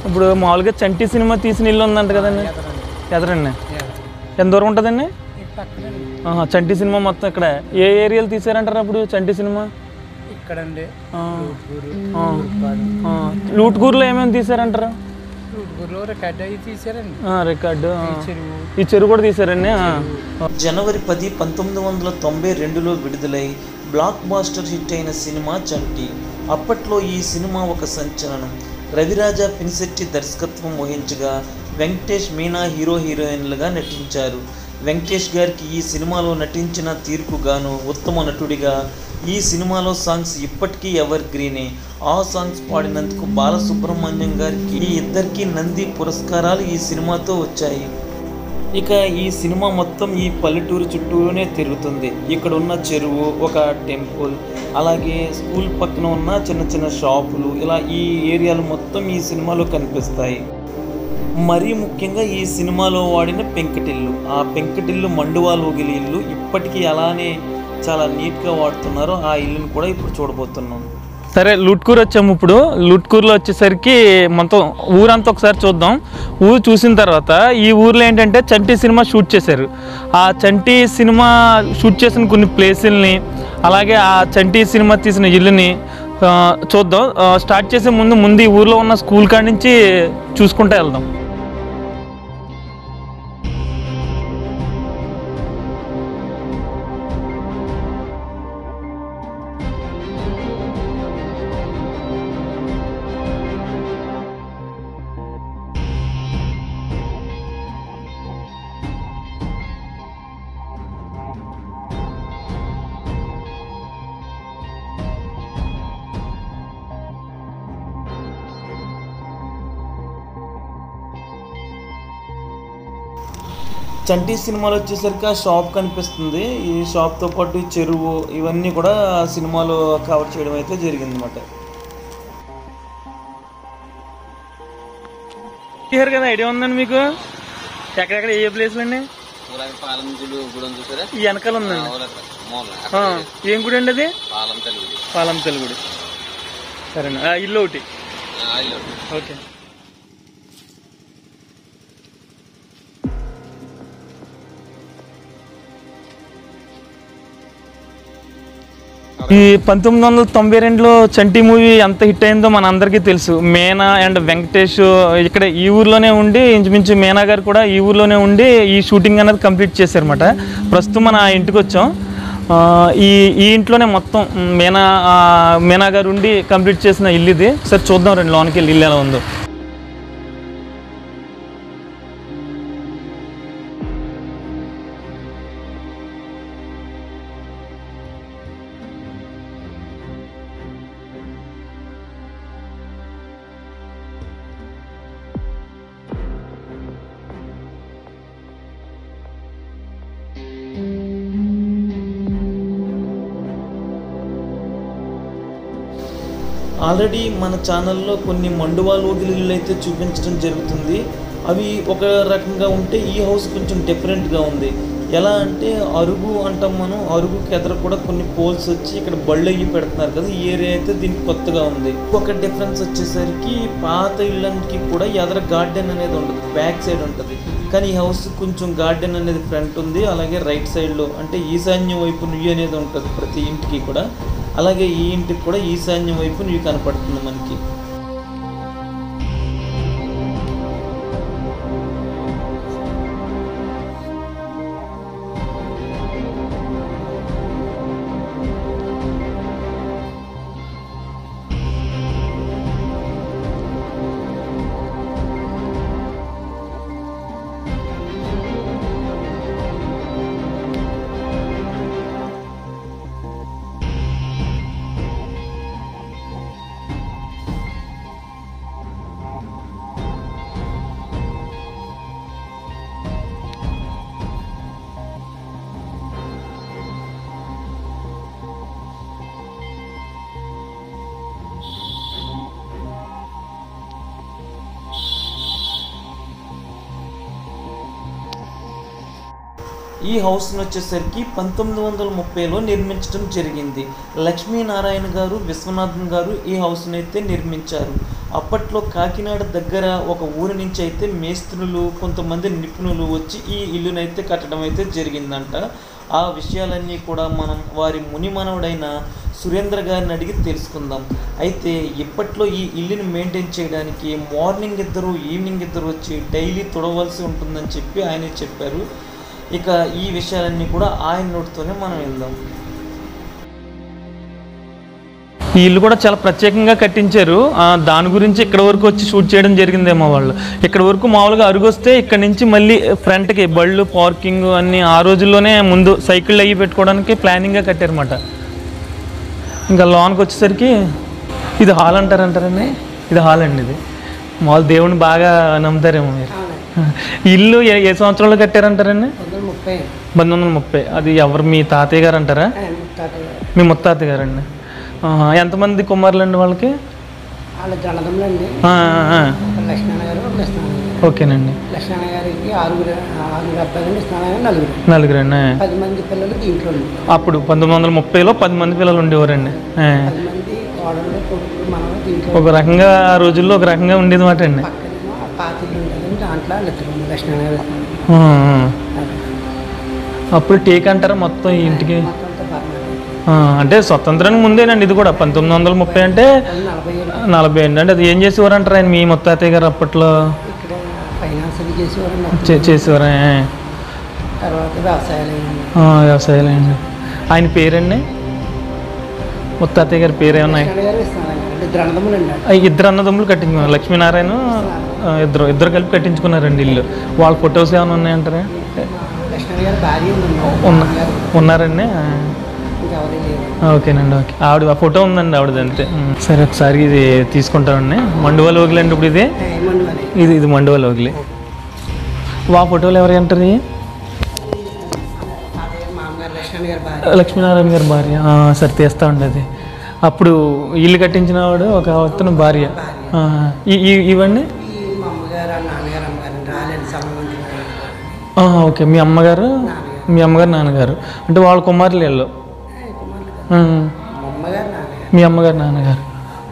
ఇప్పుడు మామూలుగా చంటి సినిమా తీసిన ఇల్లు ఉందంట కదండి ఎదరండి ఎంత దూరం ఉంటుందండి ఆహా, చంటి సినిమా మొత్తం ఇక్కడ ఏ ఏరియాలు తీసారంటారు అప్పుడు చంటి సినిమా ఇక్కడండి ఆ, ఊరు ఆ, ఆ. లూట్గూరులో ఏమేమి తీసారంటారు ఊరులో రికార్డ్ అయ్యి తీసారండి ఆ, రికార్డు ఆ. చెరువు ఈ చెరువు కూడా తీసారండి ఆ. జనవరి పది పంతొమ్మిది వందల తొంభై రెండులో విడుదలై బ్లాక్ బాస్టర్ హిట్ అయిన సినిమా చంటి అప్పట్లో ఈ సినిమా ఒక సంచలనం రవిరాజ పినిశెట్టి దర్శకత్వం వహించగా వెంకటేష్ మీనా హీరో హీరోయిన్లుగా నటించారు వెంకటేష్ గారికి ఈ సినిమాలో నటించిన తీరుకు గాను ఉత్తమ నటుడిగా ఈ సినిమాలో సాంగ్స్ ఇప్పటికీ ఎవర్ గ్రీనే ఆ సాంగ్స్ పాడినందుకు బాలసుబ్రహ్మణ్యం గారికి ఈ ఇద్దరికి నంది పురస్కారాలు ఈ సినిమాతో వచ్చాయి ఇక ఈ సినిమా మొత్తం ఈ పల్లెటూరు చుట్టూనే తిరుగుతుంది ఇక్కడ ఉన్న చెరువు ఒక టెంపుల్ అలాగే స్కూల్ పక్కన ఉన్న చిన్న చిన్న షాపులు ఇలా ఈ ఏరియాలు మొత్తం ఈ సినిమాలో కనిపిస్తాయి మరీ ముఖ్యంగా ఈ సినిమాలో వాడిన పెంకటిల్లు ఆ పెంకటిల్లు మండువాలు ఒగిలి ఇల్లు ఇప్పటికీ అలానే చాలా నీట్గా వాడుతున్నారో ఆ ఇల్లుని కూడా ఇప్పుడు చూడబోతున్నాం సరే లుట్కూర్ వచ్చాము ఇప్పుడు లుట్కూర్లో వచ్చేసరికి మొత్తం ఊరంతా ఒకసారి చూద్దాం ఊరు చూసిన తర్వాత ఈ ఊర్లో ఏంటంటే చంటి సినిమా షూట్ చేశారు ఆ చంటి సినిమా షూట్ చేసిన కొన్ని ప్లేసుల్ని అలాగే ఆ చంటి సినిమా తీసిన ఇల్లుని ఆ, చూద్దాం ఆ, స్టార్ట్ చేసే ముందు ముందు ఈ ఊర్లో ఉన్న స్కూల్ కాడి నుంచి చూసుకుంటూ వెళ్దాం చంటి సినిమాలో వచ్చేసరికి ఆ షాప్ కనిపిస్తుంది ఈ షాప్తో పాటు ఈ చెరువు ఇవన్నీ కూడా ఆ సినిమాలో కవర్ చేయడం అయితే జరిగింది అనమాట తీశారు కదా ఐడియా ఉందండి మీకు ఎక్కడెక్కడ ఏ ప్లేస్లు అండి ఊరాకి పాలం గుడి గుడి ఉంది చూసారా ఈ వెనకాల ఉందండి అవునక్క. మూల ఆ, ఏం గుడి అండి అది పాలం తల్లి గుడి పాలం తెలుగుడి సరేనా ఆ, ఇల్లు ఒకటి ఆ, ఇల్లు. ఓకే ఈ పంతొమ్మిది వందల తొంభై రెండులో చంటి మూవీ ఎంత హిట్ అయిందో మన అందరికీ తెలుసు మేనా అండ్ వెంకటేష్ ఇక్కడ ఈ ఊర్లోనే ఉండి ఇంచుమించు మేనా గారు కూడా ఈ ఊర్లోనే ఉండి ఈ షూటింగ్ అనేది కంప్లీట్ చేశారన్నమాట ప్రస్తుతం మన ఇంటికి వచ్చాం ఆ, ఈ ఈ ఇంట్లోనే మొత్తం మేనా ఆ, మేనా గారు ఉండి కంప్లీట్ చేసిన ఇల్లు ఇది సరే చూద్దాం రెండు లోనికి వెళ్ళి ఇల్లు ఎలా ఉందో ఆల్రెడీ మన ఛానల్లో కొన్ని మండువాలు ఓగిలిళ్ళు అయితే చూపించడం జరుగుతుంది అవి ఒక రకంగా ఉంటే ఈ హౌస్ కొంచెం డిఫరెంట్గా ఉంది ఎలా అంటే అరుగు అంటాం మనం అరుగుకి ఎదురు కూడా కొన్ని పోల్స్ వచ్చి ఇక్కడ బళ్ళు అయ్యి పెడుతున్నారు కదా ఈ ఏరియా అయితే దీనికి కొత్తగా ఉంది ఒక డిఫరెన్స్ వచ్చేసరికి పాత ఇళ్ళకి కూడా ఎదర గార్డెన్ అనేది ఉండదు బ్యాక్ సైడ్ ఉంటుంది కానీ ఈ హౌస్ కొంచెం గార్డెన్ అనేది ఫ్రంట్ ఉంది అలాగే రైట్ సైడ్లో అంటే ఈశాన్యం వైపు నుయ్యి అనేది ఉంటుంది ప్రతి ఇంటికి కూడా అలాగే ఈ ఇంటికి కూడా ఈశాన్యం వైపు నువ్వు కనపడుతుంది మనకి ఈ హౌస్ని వచ్చేసరికి పంతొమ్మిది వందల ముప్పైలో నిర్మించడం జరిగింది లక్ష్మీనారాయణ గారు విశ్వనాథన్ గారు ఈ హౌస్ని అయితే నిర్మించారు అప్పట్లో కాకినాడ దగ్గర ఒక ఊరి నుంచి అయితే మేస్త్రులు కొంతమంది నిపుణులు వచ్చి ఈ ఇల్లునైతే కట్టడం అయితే జరిగిందంట ఆ విషయాలన్నీ కూడా మనం వారి ముని మనవడైన సురేంద్ర గారిని అడిగి తెలుసుకుందాం అయితే ఇప్పట్లో ఈ ఇల్లుని మెయింటైన్ చేయడానికి మార్నింగ్ ఇద్దరు ఈవినింగ్ ఇద్దరు వచ్చి డైలీ తుడవలసి ఉంటుందని చెప్పి ఆయన చెప్పారు ఇక ఈ విషయాలన్నీ కూడా ఆయన నోటితోనే మనం విందాం ఈ ఇల్లు కూడా చాలా ప్రత్యేకంగా కట్టించారు ఆ, దాని గురించి ఇక్కడ వరకు వచ్చి షూట్ చేయడం జరిగిందేమో వాళ్ళు ఇక్కడ వరకు మామూలుగా అరుగు వస్తే ఇక్కడ నుంచి మళ్ళీ ఫ్రంట్కి బళ్ళు పార్కింగ్ అన్ని ఆ రోజుల్లోనే ముందు సైకిళ్ళు అయ్యి పెట్టుకోవడానికి ప్లానింగ్గా కట్టారన్నమాట ఇంకా లోన్కి వచ్చేసరికి ఇది హాల్ అంటారంటారండి ఇది హాల్ అండి ఇది మామూలు దేవుని బాగా నమ్ముతారేమో మీరు ఈ ఇల్లు ఏ ఏ సంవత్సరంలో కట్టారంటారండి వందల ముప్పై పంతొమ్మిది వందల ముప్పై అది ఎవరు మీ తాతయ్య గారు అంటారా మీ ముత్తాత గారండి ఆహా, ఎంతమంది కుమారులు అండి వాళ్ళకి వాళ్ళ జనదములు అండి ఆ, ఆ, ఆ. లక్ష్మణ గారు కృష్ణారాయణ గారు ఓకేనండి లక్ష్మణ గారికి ఆరుగురు ఆరుగురు అబ్బాయిలు కృష్ణారాయణ గారు నలుగురు నలుగురండి పది మంది పిల్లలు దీంట్లో ఉన్నారు. అప్పుడు పంతొమ్మిది వందల ముప్పైలో పది మంది పిల్లలు ఉండేవారండి ఆ. పది మంది కోడళ్ళు కొడుకులు మనలు దీంట్లో ఒక రకంగా ఆ రోజుల్లో ఒక రకంగా ఉండేది మాట అండి పక్కనేమో ఆ పాతిళ్ళు ఉంటుందండి దాంట్లో వాళ్ళు ఇద్దరు ఉన్నారు. లక్ష్మణ గారు ఆ, ఆ. అప్పుడు టేక్ అంటారా మొత్తం ఈ ఇంటికి మొత్తం అంతా పర్లేదు ఆ, అంటే స్వతంత్రానికి ముందేనండి ఇది కూడా పంతొమ్మిది వందల ముప్పై అంటే నలభై ఏళ్ళు నలభై అండి అంటే అది ఏం చేసేవారు అంటారు ఆయన మీ ముత్తాతయ్య గారు అప్పట్లో ఇక్కడ ఫైనాన్స్ అది చేసేవారండి అప్పుడు. చే- చేసేవారా ఆ. తర్వాత వ్యవసాయాలు అయ్యింది. ఆ, వ్యవసాయాలండి ఆయన పేరండి ముత్తాతయ్య గారి పేరు ఏమన్నా లక్ష్మణ గారు ఇస్తున్నారండి అంటే ద్రణదములు అండి ఆ, ఇద్దరు అన్నదమ్ములు కట్టించుకున్నారు లక్ష్మీనారాయణ ఆ, ఇద్దరు ఇద్దరు కలిపి కట్టించుకున్నారండి ఇల్లు వాళ్ళ ఫొటోస్ ఏమైనా ఉన్నాయంటారా లక్ష్మణ గారు భార్య ఉందండి ఉన్న గారు ఉన్నారండి ఆ. ఇంకెవరు లేరు ఆ, ఓకేనండి ఓకే ఆవిడ ఆ ఫోటో ఉందండి ఆవిడది అంతే ఉమ్, సరే ఒకసారి ఇది తీసుకుంటామండి మండువల ఓగిలండి ఇప్పుడు ఇది ఏమండి మరి ఇది ఇది మండువల ఓగిలి వా ఫోటోలు ఎవరు అంటారు ఇవి? తాతయ్య మామగారు లక్ష్మణ గారు భార్య లక్ష్మీనారాయణ గారి భార్య ఆ, సరే తీస్తా ఉండి అది అప్పుడు ఇల్లు కట్టించిన వాడు ఒక అతను భార్య ఆ, ఈ- ఈ- ఇవన్నీ ఈ మా అమ్మగారు ఆ నాన్నగారు అమ్మగారు రాలేదు సమవంతులు ఆ, ఓకే మీ అమ్మగారు మీ అమ్మగారు నాన్నగారు అంటే వాళ్ళ కుమారులు వీళ్ళు కుమారులు కాదు. ఆ, మా అమ్మగారు నాన్నగారు మీ అమ్మగారు నాన్నగారు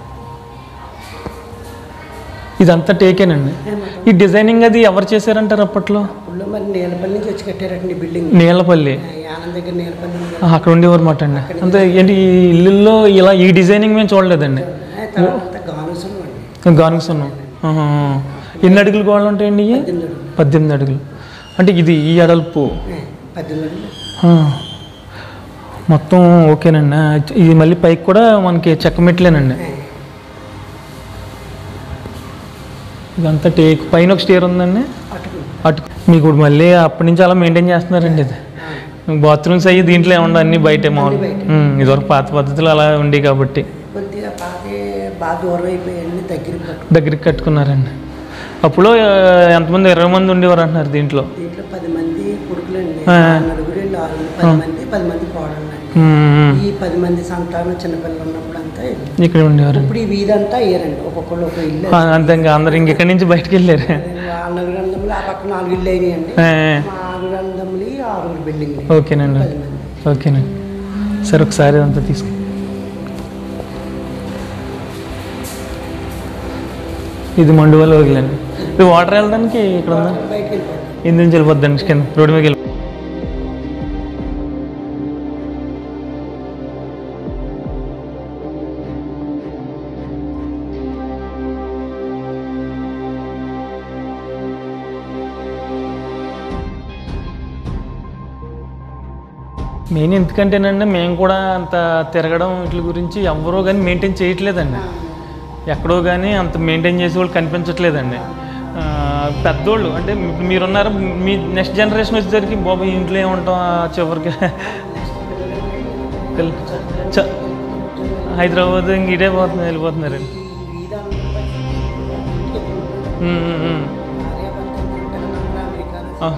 ఇదంతా టేకేనండి ఈ డిజైనింగ్ అది ఎవరు చేశారంటారు అప్పట్లో అప్పుడు మరి నీలపల్లి నుంచి వచ్చి కట్టారండి ఈ బిల్డింగ్ నీలపల్లి ఈ ఆనంద్ దగ్గర నీలపల్లి ఉంది ఆ, అక్కడ ఉండేవారు మాట అండి అంతే ఏంటి ఈ ఇల్లుల్లో ఇలా ఈ డిజైనింగ్ మేము చూడలేదండి కదా. తర్వాత అంతా గానుసులు అండి గానుగ్స్ ఉన్నాం ఆహా. ఎన్ని అడుగులు గోడలు ఉంటాయండి ఇవి పద్దెనిమిది అడుగులు. పద్దెనిమిది అడుగులు అంటే ఇది ఈ అడల్పు ఏ, పద్దెనిమిది అడుగులు. ఆ. మొత్తం ఓకేనండి ఆ, ఇది మళ్ళీ పైకి కూడా మనకి చెక్క మెట్లేనండి ఏ, ఇదంతా టేక్ పైన ఒక స్టేర్ ఉందండి అటుకు అటు మీకు ఇప్పుడు మళ్ళీ అప్పటి నుంచి అలా మెయింటైన్ చేస్తున్నారండి ఇది బాత్రూమ్స్ అయ్యి దీంట్లో ఏమన్నా అన్ని బయటే మామూలు ఉమ్, ఇదివరకు పాత పద్ధతులు అలా ఉండి కాబట్టి కొద్దిగా పాత బాగా దూరం అయిపోయాయండి దగ్గర పట్టు దగ్గరికి కట్టుకున్నారండి అప్పుడు ఆ, ఎంతమంది ఇరవై మంది ఉండేవారు అంటున్నారు దీంట్లో దీంట్లో పది మంది కొడుకులండి ఆ. నలుగురు ఆరుగురు పది మంది పది మంది కోడలండి ఉమ్, ఈ పది మంది సంతానం చిన్నపిల్లలు ఉన్నప్పుడు అంతా ఇది. ఇక్కడ ఉండేవారు ఇప్పుడు ఈ వీధంతా అయ్యారండి ఒక్కొక్కళ్ళు ఒక ఇల్లు ఆ, అంతే ఇంకా అందరు ఇంకెక్కడి నుంచి బయటకు వెళ్ళారు ఆ నలుగురు అందములు ఆ పక్క నాలుగు ఇల్లు అయినాయండి ఆ, మా ఆరుగురు అందములు ఆరుగురు బిల్డింగ్లు ఓకేనండి పది మంది ఓకేనండి సరే ఒకసారి అంతా తీసుకో ఇది మండువల వదిలేండి ఇది వాటర్ వెళ్ళడానికి ఇక్కడ ఉందా బయటకు వెళ్ళిపోతాం ఇందు నుంచి వెళ్ళిపోద్దండి కింద రోడ్డు మీద వెళ్ళి మెయిన్ ఎందుకంటేనండి మేము కూడా అంత తిరగడం వీటి గురించి ఎవరో కానీ మెయింటైన్ చేయట్లేదండి ఎక్కడో కానీ అంత మెయింటైన్ చేసే వాళ్ళు కనిపించట్లేదండి ఆ, పెద్దోళ్ళు అంటే ఇప్పుడు మీరున్నారు మీ నెక్స్ట్ జనరేషన్ వచ్చేసరికి బాబు ఇంట్లో ఏముంటాం ఆ చివరికి పిల్ల- చ- హైదరాబాద్ ఇంక ఇటే పోతున్నారు వెళ్ళిపోతున్నారండి ఈ వీధంతా ఉమ్, ఉమ్, ఉమ్. ఆ.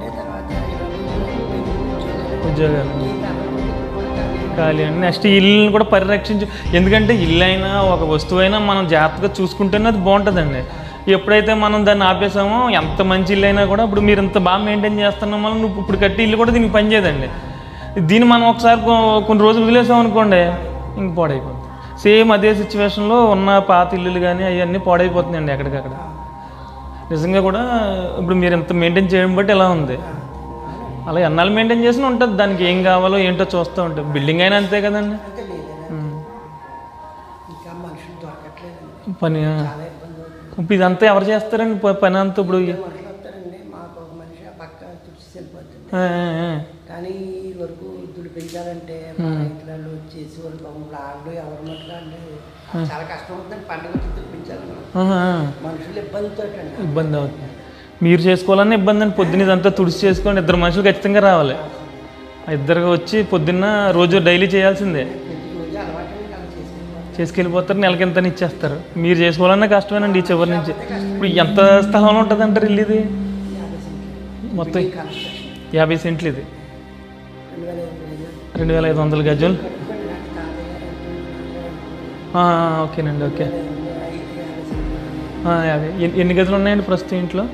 ఉద్యోగాలు ఖాళీ అండి నెక్స్ట్ ఇల్లుని కూడా పరిరక్షించు ఎందుకంటే ఇల్లు అయినా ఒక వస్తువు అయినా మనం జాగ్రత్తగా చూసుకుంటేనే అది బాగుంటుందండి ఎప్పుడైతే మనం దాన్ని ఆపేసామో ఎంత మంచి ఇల్లు అయినా కూడా ఇప్పుడు మీరు ఇంత బాగా మెయింటైన్ చేస్తున్నాం మనం నువ్వు ఇప్పుడు కట్టి ఇల్లు కూడా దీనికి పనిచేయదండి దీన్ని మనం ఒకసారి కొ- కొన్ని రోజులు వదిలేసాం అనుకోండి ఇంక పాడైపోతుంది సేమ్ అదే సిచ్యువేషన్లో ఉన్న పాత ఇల్లులు కానీ అవన్నీ పాడైపోతున్నాయండి ఎక్కడికక్కడ నిజంగా కూడా ఇప్పుడు మీరు ఎంత మెయింటైన్ చేయడం బట్టి ఎలా ఉంది అలా ఎన్నాళ్ళు మెయింటైన్ చేసినా ఉంటుంది దానికి ఏం కావాలో ఏంటో చూస్తూ ఉంటాం బిల్డింగ్ అయినా అంతే కదండి అంతే లేదండి ఉమ్. ఇంకా మనుషులు దొరకట్లేదండి పని ఆ. చాలా ఇబ్బంది అవుతుంది ఇప్పుడు ఇదంతా ఎవరు చేస్తారండి ప- పని అంతా ఇప్పుడు మనుషులు వస్తారండి మాకు ఒక మనిషి ఆ పక్క తుడిచి వెళ్ళిపోతుంది ఆ, ఆ, ఆ. కానీ ఈ వరకు దుడిపించాలంటే మా రైతులలో వచ్చేసి వాళ్ళు పాపం వాళ్ళు ఎవరి మటుకు వాళ్ళు చాలా కష్టం అవుతుందండి పండుగ వచ్చి దుడిపించాలి ఆహా, ఆ. మనుషులు ఇబ్బందితో అండి ఇబ్బంది అవుతుంది మీరు చేసుకోవాలన్నా ఇబ్బంది అండి పొద్దున్న ఇదంతా తుడిచి చేసుకొని ఇద్దరు మనుషులు ఖచ్చితంగా రావాలి ఆ ఇద్దరు వచ్చి పొద్దున్న రోజు డైలీ చేయాల్సిందే ప్రతిరోజు అలవాటు అలా చేసుకుంటాం చేసుకెళ్ళిపోతారు నెలకి ఎంత ఇచ్చేస్తారు మీరు చేసుకోవాలన్నా కష్టమేనండి ఈ చివరి నుంచి ఇప్పుడు ఎంత స్థలంలో ఉంటుంది అంటారు ఇల్లు ఇది మొత్తం కన్స్ట్రక్షన్ యాభై సెంట్లు ఇది రెండు వేల ఎనిమిది ఐదు రెండు వేల ఐదు వందల గజాలు కట్టుబడి నాకు తాతయ్య గారు ఆ, ఆ, ఓకేనండి ఓకే ఐదు యాభై సెంట్లు. ఆ, యాభై ఎన్ని- ఎన్ని గదులు ఉన్నాయండి ప్రస్తుతం ఇంట్లో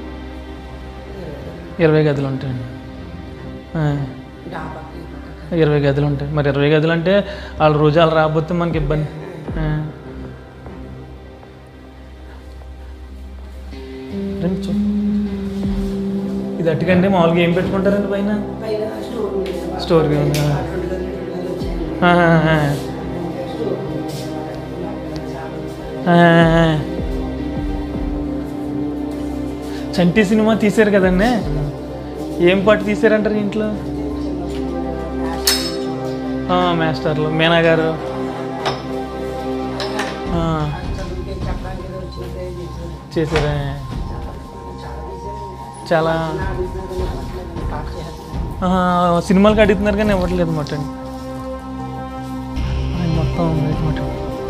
ఇరవై గదులు ఉంటాయండి ఆ, డాబాకి ఈ పక్క ఇరవై గదులు ఉంటాయి మరి ఇరవై గదులు అంటే వాళ్ళు రోజు వాళ్ళు రాకపోతే మనకి ఇబ్బంది ఆ. రండి చూ ఇది అట్టుకండి మామూలుగా ఏం పెట్టుకుంటారండి పైన పైన స్టోర్ ఉంది. స్టోర్ ఉంది. ఆ రెండు గదులు రెండు గదులు వచ్చాయండి. ఆ, ఆ, ఆ. ఇంకా స్టోర్ ఉంది. చాలా ఆ, ఆ. చంటి సినిమా తీశారు కదండి ఏం పాట తీశారంటారు ఇంట్లో ఆ, మాస్టర్లు మీనా గారు ఆ, చదువుకి చెప్పడానికి ఏదో వచ్చినట్టే చేశారు. చేశారా చాలా తీశారండి. చాలా నా అభిప్రాయం అవ్వట్లేదండి. పాట చేస్తున్నారు. ఆ, సినిమాలకు అడుగుతున్నారు కానీ ఇవ్వట్లేదు మాట అండి ఆయన మొత్తం మాట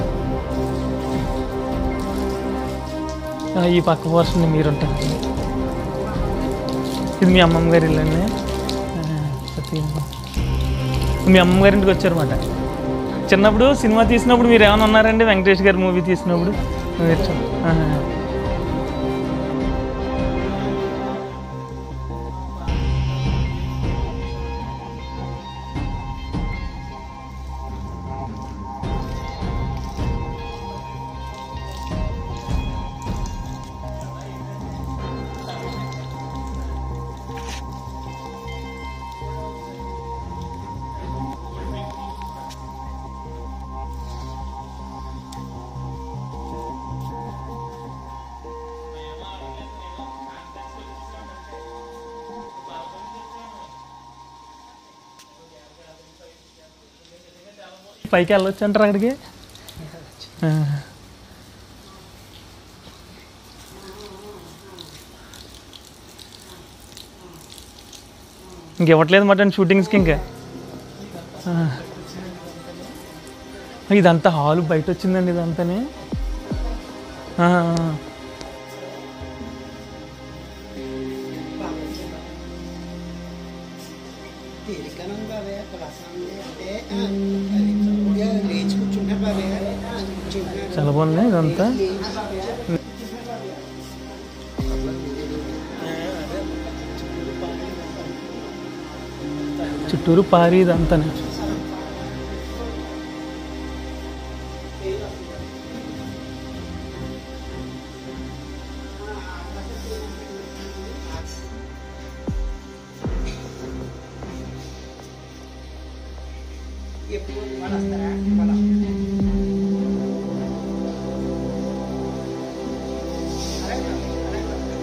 ఈ పక్క పోర్షన్ మీరు ఉంటారు ఇది మీ అమ్మమ్మ గారి ఇల్లు అండి మీ అమ్మమ్మ గారి ఇంటికి వచ్చారన్నమాట చిన్నప్పుడు సినిమా తీసినప్పుడు మీరు ఏమైనా ఉన్నారండి వెంకటేష్ గారి మూవీ తీసినప్పుడు మీరు చూ- ఆహా. పైకి వెళ్ళొచ్చు అంటారు అక్కడికి ఆ. ఇంక ఇవ్వట్లేదు మాట షూటింగ్స్కి ఇంకా ఆ. ఇదంతా హాల్ బయట వచ్చిందండి ఇదంతానే ఆ, ఆ. తేలికనే ఉంది బాబాయ్. ప్రశాంతి అంటే, ఆ, అది కొద్దిగా లేచి కూర్చుంటారు బాబాయ్. కూర్చుంటున్నారు. చాలా బాగుంది ఇదంతా లేచి బాబాయ్. చుట్టూరు పారి ఇదంతానే ఎప్పుడు వాళ్ళు వస్తారా వాళ్ళు వస్తారా? అలాగే అలాగే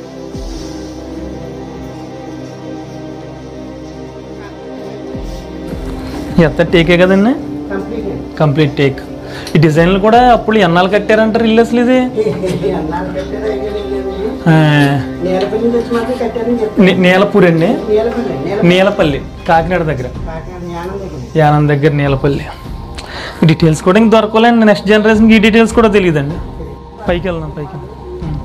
ఎంత టేకే కదండి కంప్లీట్ అండి. కంప్లీట్ టేక్ ఈ డిజైన్లు కూడా అప్పుడు ఎన్నాళ్ళు కట్టారంటారు ఇల్లు అసలు ఇది అన్నాలు కట్టారు ఐడియా లేదండి. ఆ, నేలపల్లి నుంచి వచ్చి మాత్రం కట్టారని చెప్పారు నే- నేలపూర్ అండి నేలపల్లి నేల నీలపల్లి కాకినాడ దగ్గర కాకినాడ జ్ఞానం దగ్గర యానం దగ్గర నీలపల్లి ఈ డీటెయిల్స్ కూడా ఇంక దొరకలేండి నెక్స్ట్ జనరేషన్కి ఈ డీటెయిల్స్ కూడా తెలియదండి పైకి వెళ్దాం పైకి ఉం.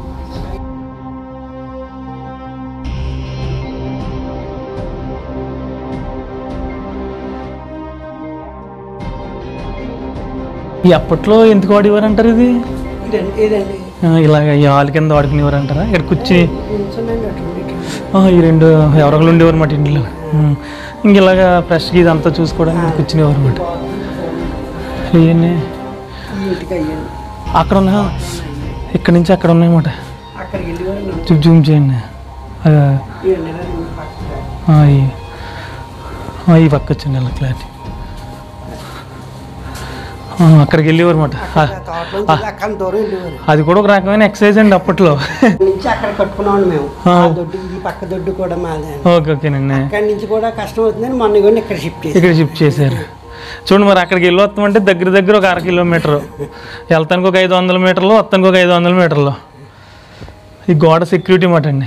ఈ అప్పట్లో ఎందుకు వాడేవారు అంటారు ఇది ఇదండి ఇదండి ఆ, ఇలాగ ఈ హాల్ కింద వాడుకునేవారు అంటారా ఇక్కడ కూర్చుని నిల్చున్నాను అటు ఇటు. ఆ, ఈ రెండు ఎవరొకరు ఉండేవారు అన్నమాట ఇంట్లో ఉం. ఇంక ఇలాగా ఫ్రెష్గా ఇదంతా చూసుకోవడానికి కూర్చునేవారు అనమాట ఇవన్నీ ఈ ఇంటికి అయ్యాను అక్కడ ఉన్నా ఇక్కడ నుంచి అక్కడ ఉన్నాయన్నమాట అక్కడికి వెళ్ళేవారు నన్ను జూమ్ జూమ్ చేయండి ఆ, ఈ నెలలు పక్కన ఆ, ఈ ఆ, ఈ పక్క వచ్చింది అలా క్లారిటీ ఆ, అక్కడికి వెళ్ళేవారు అనమాట తోటలో నుంచి అక్కడ దూరం వెళ్ళేవారు అది కూడా ఒక రకమైన ఎక్సర్సైజ్ అండి అప్పట్లో అక్కడి నుంచి అక్కడ కట్టుకున్నాం మేము ఆ. ఆ దొడ్డు ఈ పక్క దొడ్డు కూడా మాదే ఓకే ఓకేనండి అక్కడి నుంచి కూడా కష్టం అవుతుందని మొన్న కూడా ఇక్కడ షిఫ్ట్ చేసి ఇక్కడ షిఫ్ట్ చేశారు చూడండి మరి అక్కడికి వెళ్ళి వస్తామంటే దగ్గర దగ్గర ఒక అర కిలోమీటర్ వెళ్తానికి ఒక ఐదు వందల మీటర్లు వస్తానికి ఒక ఐదు వందల మీటర్లు ఈ గోడ సెక్యూరిటీ మాట అండి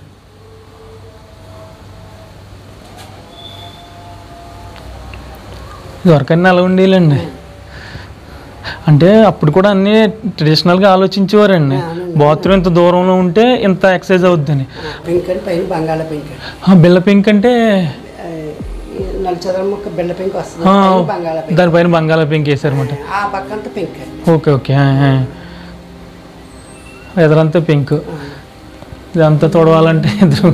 ఎవరికైనా అలా ఉండేలండి అంటే అప్పుడు కూడా అన్నీ ట్రెడిషనల్గా ఆలోచించేవారండి బాత్రూమ్ ఇంత దూరంలో ఉంటే ఇంత ఎక్సర్సైజ్ అవుద్దని పెంక్ అని పైన బంగాళ పెంక్ ఆ, బిళ్ళ పింక్ అంటే ఆ, ఈ నలుచదరం మొక్క బెల్ల పెంక్ వస్తుంది ఆ, పైన బంగాళ పెంక్ దానిపైన బంగాళ పింక్ వేసారన్నమాట ఆ పక్క అంతా పెంక్ ఓకే ఓకే ఆ, ఆ. ఎదురంతా పింక్ ఇదంతా తొడవాలంటే ఎదురు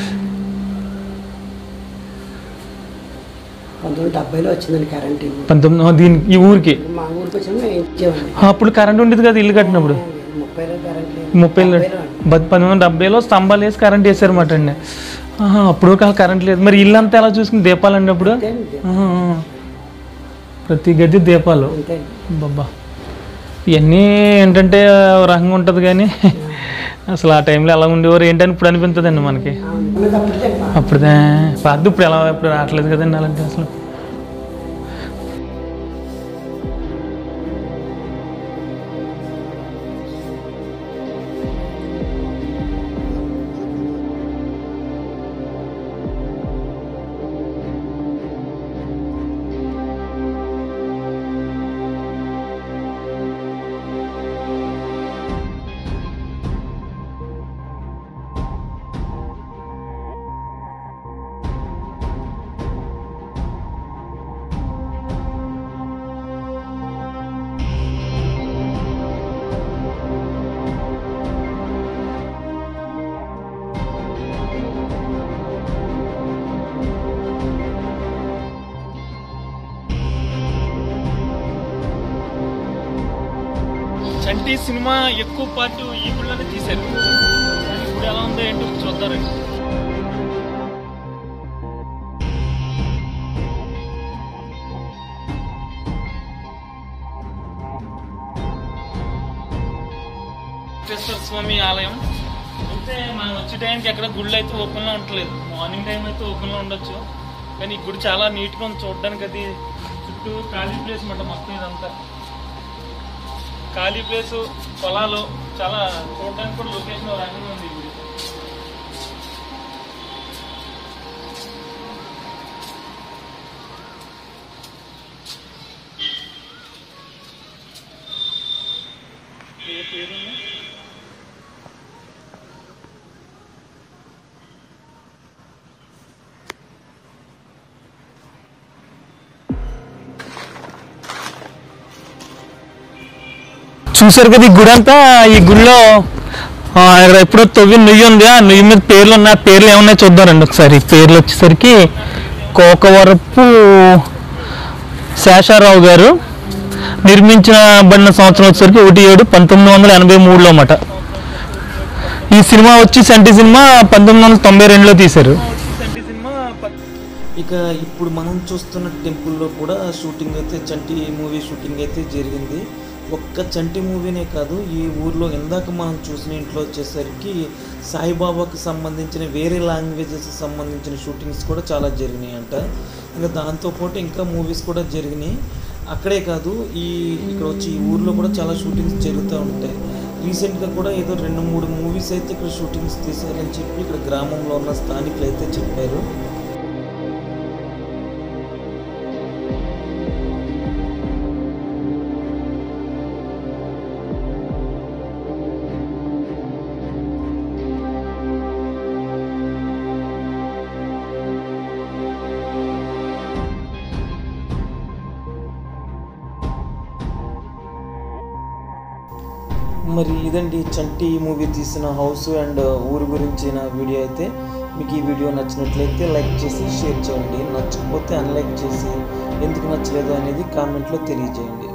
పంతొమ్మిది డెబ్బైలో వచ్చిందండి కరెంట్ ఇవ్వు పంతొమ్మిది ఆ, దీనికి ఈ ఊరికి మా ఊరికి వచ్చిన మేము ఇచ్చేవాడిని ఆ, అప్పుడు కరెంట్ ఉండేది కదా ఇల్లు కట్టినప్పుడు ముప్పైలో కరెంట్ లేదు ముప్పై డెబ్బైలో అండి. పంతొమ్మిది వందల డెబ్బైలో స్తంభాలు వేసి కరెంట్ వేసారన్నమాట అండి ఆహా, అప్పుడు కా- కరెంట్ లేదు మరి ఇల్లు అంతా ఎలా చూసుకుని దీపాలు అండి అప్పుడు అంతే అండి ఆహా, ఆ. ప్రతి గది దీపాలు అంతే అండి బాబా ఇవన్నీ ఏంటంటే ఓ రకంగా ఉంటుంది కానీ అసలు ఆ టైంలో ఎలా ఉండేవారు ఏంటని ఇప్పుడు అనిపించదండి మనకి ఉన్నది అప్పుడు చెప్పా. అప్పుడుదే పాత ఇప్పుడు ఎలా ఇప్పుడు రావట్లేదు కదండి అలాంటి అసలు చంటి సినిమా ఎక్కువ పార్ట్ ఈ గుడిలోనే తీశారు ఇప్పుడు ఎలా ఉందో ఏంటో చూద్దారండి వెంకటేశ్వర స్వామి ఆలయం అయితే మనం వచ్చే టైంకి ఎక్కడ గుళ్ళు అయితే ఓపెన్లో ఉండట్లేదు మార్నింగ్ టైం అయితే ఓపెన్లో ఉండొచ్చు కానీ ఈ గుడి చాలా నీట్గా ఉంది చూడడానికి అది చుట్టూ ఖాళీ ప్లేస్ మాట మొత్తం ఇదంతా ఖాళీ ప్లేస్ పొలాలు చాలా చూడడానికి కూడా లొకేషన్ రకంగా ఉంది ఈ గుడి ఏ పేరుంది? చూసారు కదా ఈ గుడి అంతా ఈ గుడిలో ఆ, ఇక్కడ ఎప్పుడో తవ్వి నుయ్యి ఉంది ఆ నుయ్యి మీద పేర్లు ఉన్నాయి ఆ పేర్లు ఏమున్నాయి చూద్దారండి ఒకసారి పేర్లు వచ్చేసరికి కోకవరపు శేషారావు గారు నిర్మించబడిన సంవత్సరం వచ్చేసరికి ఒకటి ఏడు పంతొమ్మిది వందల ఎనభై మూడులో అన్నమాట ఈ సినిమా వచ్చి సంటి సినిమా పంతొమ్మిది వందల తొంభై రెండులో తీశారు ఇక ఇప్పుడు మనం చూస్తున్న టెంపుల్లో కూడా షూటింగ్ అయితే చంటి మూవీ షూటింగ్ అయితే జరిగింది ఒక్క చంటి మూవీనే కాదు ఈ ఊర్లో ఇందాక మనం చూసిన ఇంట్లో వచ్చేసరికి సాయిబాబాకు సంబంధించిన వేరే లాంగ్వేజెస్ సంబంధించిన షూటింగ్స్ కూడా చాలా జరిగినాయి అంట ఇంకా దాంతోపాటు ఇంకా మూవీస్ కూడా జరిగినాయి అక్కడే కాదు ఈ ఇక్కడ వచ్చి ఈ ఊర్లో కూడా చాలా షూటింగ్స్ జరుగుతూ ఉంటాయి రీసెంట్గా కూడా ఏదో రెండు మూడు మూవీస్ అయితే ఇక్కడ షూటింగ్స్ తీశారని చెప్పి ఇక్కడ గ్రామంలో ఉన్న స్థానికులు అయితే చెప్పారు మరి ఇదండి చంటి మూవీ తీసిన హౌస్ అండ్ ఊరు గురించిన వీడియో అయితే మీకు ఈ వీడియో నచ్చినట్లయితే లైక్ చేసి షేర్ చేయండి నచ్చకపోతే అన్లైక్ చేసి ఎందుకు నచ్చలేదు అనేది కామెంట్లో తెలియజేయండి